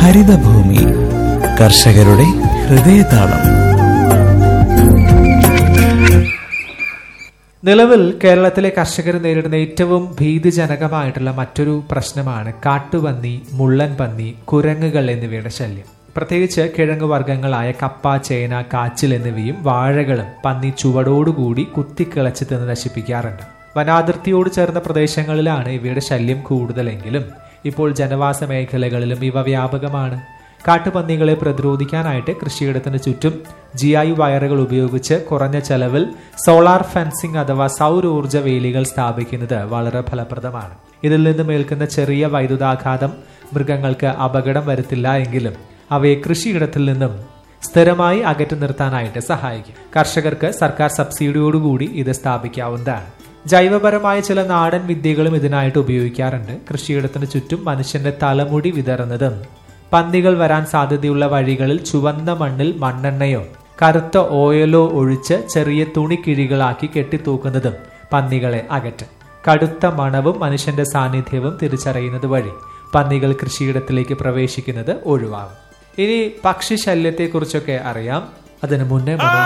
ഹരിതഭൂമി കർഷകരുടെ ഹൃദയതാളം നിലവിൽ കേരളത്തിലെ കർഷകർ നേരിടുന്ന ഏറ്റവും ഭീതിജനകമായിട്ടുള്ള മറ്റൊരു പ്രശ്നമാണ് കാട്ടുപന്നി മുള്ളൻ പന്നി കുരങ്ങുകൾ എന്നിവയുടെ ശല്യം പ്രത്യേകിച്ച് കിഴങ്ങ് വർഗ്ഗങ്ങളായ കപ്പ ചേന കാച്ചിൽ എന്നിവയും വാഴകളും പന്നി ചുവടോടുകൂടി കുത്തിക്കിളച്ച് തിന്ന് നശിപ്പിക്കാറുണ്ട് വനാതിർത്തിയോട് ചേർന്ന പ്രദേശങ്ങളിലാണ് ഇവയുടെ ശല്യം കൂടുതലെങ്കിലും ഇപ്പോൾ ജനവാസ മേഖലകളിലും ഇവ വ്യാപകമാണ് കാട്ടുപന്നികളെ പ്രതിരോധിക്കാനായിട്ട് കൃഷിയിടത്തിന് ചുറ്റും ജി ഐ വയറുകൾ ഉപയോഗിച്ച് കുറഞ്ഞ ചെലവിൽ സോളാർ ഫെൻസിംഗ് അഥവാ സൗരോർജ്ജ വേലികൾ സ്ഥാപിക്കുന്നത് വളരെ ഫലപ്രദമാണ് ഇതിൽ നിന്നും ഏൽക്കുന്ന ചെറിയ വൈദ്യുതാഘാതം മൃഗങ്ങൾക്ക് അപകടം വരുത്തില്ല എങ്കിലും അവയെ കൃഷിയിടത്തിൽ നിന്നും സ്ഥിരമായി അകറ്റി നിർത്താനായിട്ട് സഹായിക്കും കർഷകർക്ക് സർക്കാർ സബ്സിഡിയോടുകൂടി ഇത് സ്ഥാപിക്കാവുന്നതാണ് ജൈവപരമായ ചില നാടൻ വിദ്യകളും ഇതിനായിട്ട് ഉപയോഗിക്കാറുണ്ട് കൃഷിയിടത്തിന് ചുറ്റും മനുഷ്യന്റെ തലമുടി വിതറുന്നതും പന്നികൾ വരാൻ സാധ്യതയുള്ള വഴികളിൽ ചുവന്ന മണ്ണിൽ മണ്ണെണ്ണയോ കറുത്ത ഓയിലോ ഒഴിച്ച് ചെറിയ തുണിക്കിഴികളാക്കി കെട്ടിത്തൂക്കുന്നതും പന്നികളെ അകറ്റും കടുത്ത മണവും മനുഷ്യന്റെ സാന്നിധ്യവും തിരിച്ചറിയുന്നത് വഴി പന്നികൾ കൃഷിയിടത്തിലേക്ക് പ്രവേശിക്കുന്നത് ഒഴിവാകും ഇനി പക്ഷി ശല്യത്തെക്കുറിച്ചൊക്കെ അറിയാം അതിനു മുന്നേ